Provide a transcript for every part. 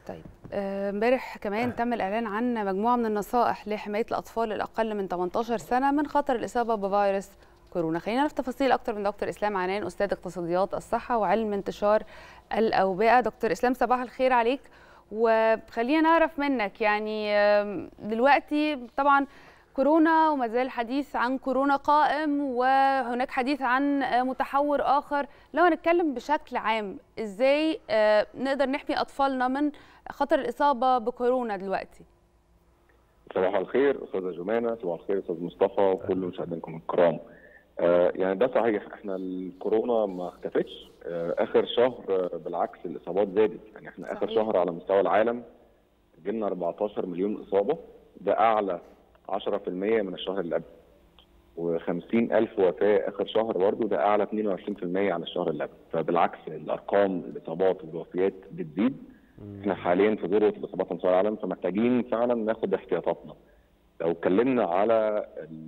طيب آه، امبارح كمان تم الاعلان عن مجموعه من النصائح لحمايه الاطفال الاقل من 18 سنه من خطر الاصابه بفيروس كورونا خلينا نعرف تفاصيل اكتر من دكتور اسلام عنان استاذ اقتصاديات الصحه وعلم انتشار الاوبئه دكتور اسلام صباح الخير عليك وخلينا نعرف منك يعني آم، دلوقتي طبعا كورونا وما زال الحديث عن كورونا قائم وهناك حديث عن آه، متحور اخر لو هنتكلم بشكل عام ازاي آه، نقدر نحمي اطفالنا من خطر الاصابه بكورونا دلوقتي صباح الخير استاذه جمانه صباح الخير استاذ مصطفى وكل مشاهدينكم الكرام آه يعني ده صحيح احنا الكورونا ما اختفتش آه اخر شهر آه بالعكس الاصابات زادت يعني احنا اخر صحيح. شهر على مستوى العالم جبنا 14 مليون اصابه ده اعلى 10% من الشهر اللي قبله و50 الف وفاه اخر شهر برضه ده اعلى 22% عن الشهر اللي قبله فبالعكس الارقام الاصابات والوفيات بتزيد احنا حاليا في ذروه الاصابات على مستوى العالم فمحتاجين فعلا ناخد احتياطاتنا لو اتكلمنا على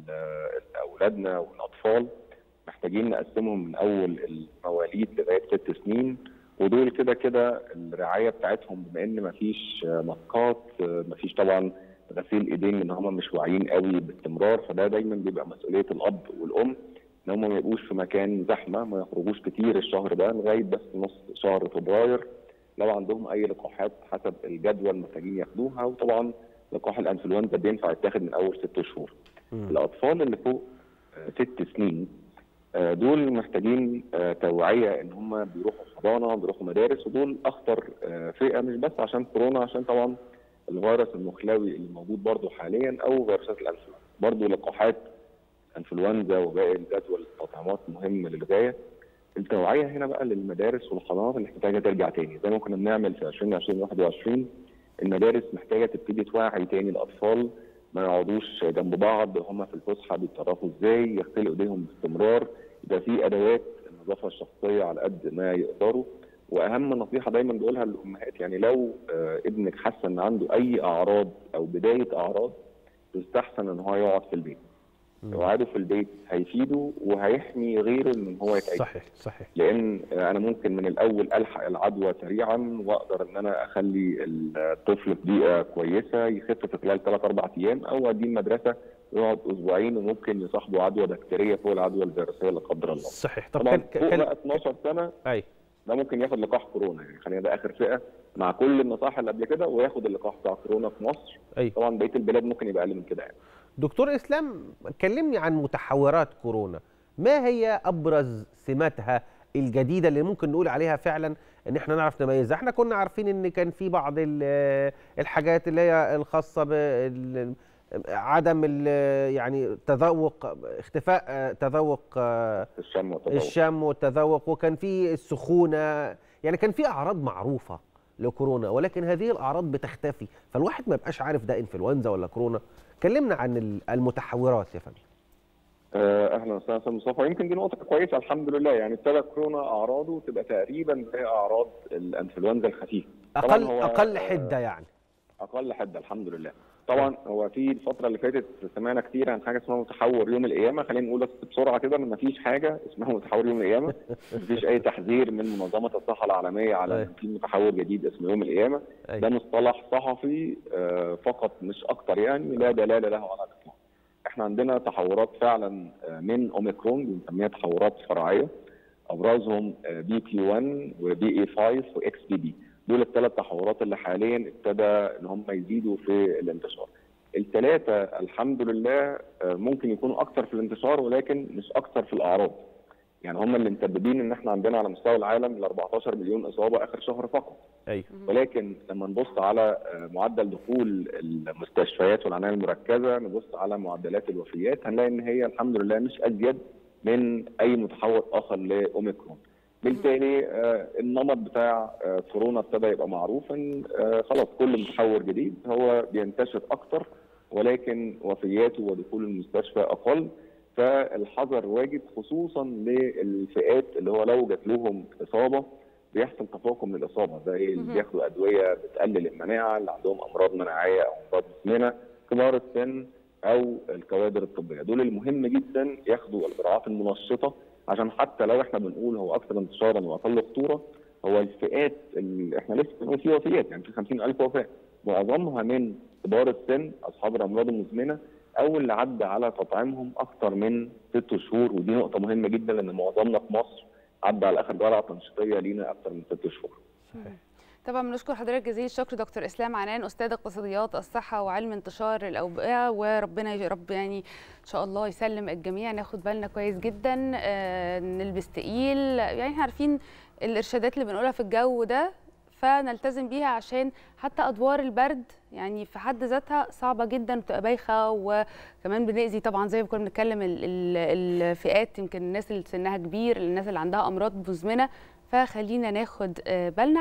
ال- اولادنا والاطفال محتاجين نقسمهم من اول المواليد لغايه ست سنين ودول كده كده الرعايه بتاعتهم بما ان مفيش ماسكات مفيش طبعا غسيل ايدين لان هم مش واعيين قوي باستمرار فده دايما بيبقى مسؤوليه الاب والام ان هم ما يبقوش في مكان زحمه ما يخرجوش كتير الشهر ده لغايه بس نص شهر فبراير لو عندهم اي لقاحات حسب الجدول محتاجين ياخدوها وطبعا لقاح الانفلونزا بينفع يتاخد من اول ست شهور. الاطفال اللي فوق آه، ست سنين آه، دول محتاجين آه، توعيه ان هم بيروحوا حضانه بيروحوا مدارس ودول اخطر آه، فئه مش بس عشان كورونا عشان طبعا الفيروس المخلوي اللي موجود برضه حاليا او فيروسات الانفلونزا برضه لقاحات انفلونزا وباقي الجدول التطعيمات مهم للغايه التوعيه هنا بقى للمدارس والحضانات اللي محتاجه ترجع تاني زي ما كنا بنعمل في 2020 21 المدارس محتاجه تبتدي توعي تاني الاطفال ما يقعدوش جنب بعض هم في الفسحه بيتصرفوا ازاي يغسلوا ايديهم باستمرار يبقى في ادوات النظافه الشخصيه على قد ما يقدروا واهم نصيحه دايما بقولها للامهات يعني لو آه، ابنك حس ان عنده اي اعراض او بدايه اعراض يستحسن ان هو يقعد في البيت لو قعدوا في البيت هيفيده وهيحمي غيره ان هو يتعدي صحيح صحيح لان انا ممكن من الاول الحق العدوى سريعا واقدر ان انا اخلي الطفل في بيئه كويسه يخف في خلال ثلاث اربع ايام او اوديه المدرسه يقعد اسبوعين وممكن يصاحبه عدوى بكتيريه فوق العدوى الفيروسيه لا قدر الله. صحيح طب طبعا كان فوق كان بقى 12 سنه اي ده ممكن ياخد لقاح كورونا يعني خلينا ده اخر فئه مع كل النصائح اللي قبل كده وياخد اللقاح بتاع كورونا في مصر. اي طبعا بقيه البلاد ممكن يبقى اقل من كده يعني. دكتور اسلام كلمني عن متحورات كورونا ما هي ابرز سماتها الجديده اللي ممكن نقول عليها فعلا ان احنا نعرف نميزها احنا كنا عارفين ان كان في بعض ال- الحاجات اللي هي الخاصه بال عدم ال- يعني تذوق اختفاء آه، تذوق آه، الشم والتذوق. الشم والتذوق وكان في السخونه يعني كان في اعراض معروفه لكورونا ولكن هذه الاعراض بتختفي فالواحد ما يبقاش عارف ده انفلونزا ولا كورونا كلمنا عن ال- المتحورات يا فندم آه، اهلا وسهلا استاذ مصطفى يمكن دي نقطه كويسه الحمد لله يعني ابتدى كورونا اعراضه تبقى تقريبا زي اعراض الانفلونزا الخفيفه طبعاً اقل هو، اقل آه، حده يعني اقل حده الحمد لله طبعا هو في الفتره اللي فاتت سمعنا كتير عن حاجه اسمها متحور يوم القيامه خلينا نقول بس بسرعه كده ان مفيش حاجه اسمها متحور يوم القيامه مفيش اي تحذير من منظمه الصحه العالميه على أيوة. ان في متحور جديد اسمه يوم القيامه أيوة. ده مصطلح صحفي آه، فقط مش اكتر يعني لا دلاله له على الاطلاق احنا عندنا تحورات فعلا آه، من اوميكرون بنسميها تحورات فرعيه ابرزهم بي كيو 1 وبي اي 5 واكس بي بي دول الثلاث تحورات اللي حاليا ابتدى ان هم يزيدوا في الانتشار الثلاثه الحمد لله آه، ممكن يكونوا اكثر في الانتشار ولكن مش اكثر في الاعراض يعني هم اللي مسببين ان احنا عندنا على مستوى العالم ال 14 مليون اصابه اخر شهر فقط ايوه ولكن لما نبص على آه، معدل دخول المستشفيات والعنايه المركزه نبص على معدلات الوفيات هنلاقي ان هي الحمد لله مش ازيد من اي متحور اخر لاوميكرون بالتالي آه، النمط بتاع آه، كورونا ابتدى يبقى معروف ان آه، خلاص كل متحور جديد هو بينتشر اكتر ولكن وفياته ودخول المستشفى اقل فالحذر واجب خصوصا للفئات اللي هو لو جات لهم اصابه بيحصل تفاقم للاصابه زي اللي مهم. بياخدوا ادويه بتقلل المناعه اللي عندهم امراض مناعيه او امراض مزمنه كبار السن او الكوادر الطبيه دول المهم جدا ياخدوا الجرعات المنشطه عشان حتى لو احنا بنقول هو اكثر انتشارا واقل خطوره هو الفئات اللي احنا لسه بنقول في وفيات يعني في 50000 وفاه معظمها من كبار السن اصحاب الامراض المزمنه او اللي عدى على تطعيمهم اكثر من ست شهور ودي نقطه مهمه جدا لان معظمنا في مصر عدى على اخر جرعه تنشيطيه لينا اكثر من ست شهور. صحيح. طبعا بنشكر حضرتك جزيل الشكر دكتور اسلام عنان استاذ اقتصاديات الصحه وعلم انتشار الاوبئه وربنا يا رب يعني ان شاء الله يسلم الجميع ناخد بالنا كويس جدا آه نلبس تقيل يعني احنا عارفين الارشادات اللي بنقولها في الجو ده فنلتزم بيها عشان حتى ادوار البرد يعني في حد ذاتها صعبه جدا بتبقى بايخه وكمان بنأذي طبعا زي ما كنا بنتكلم ال- ال- الفئات يمكن الناس اللي سنها كبير الناس اللي عندها امراض مزمنه فخلينا ناخد آه، بالنا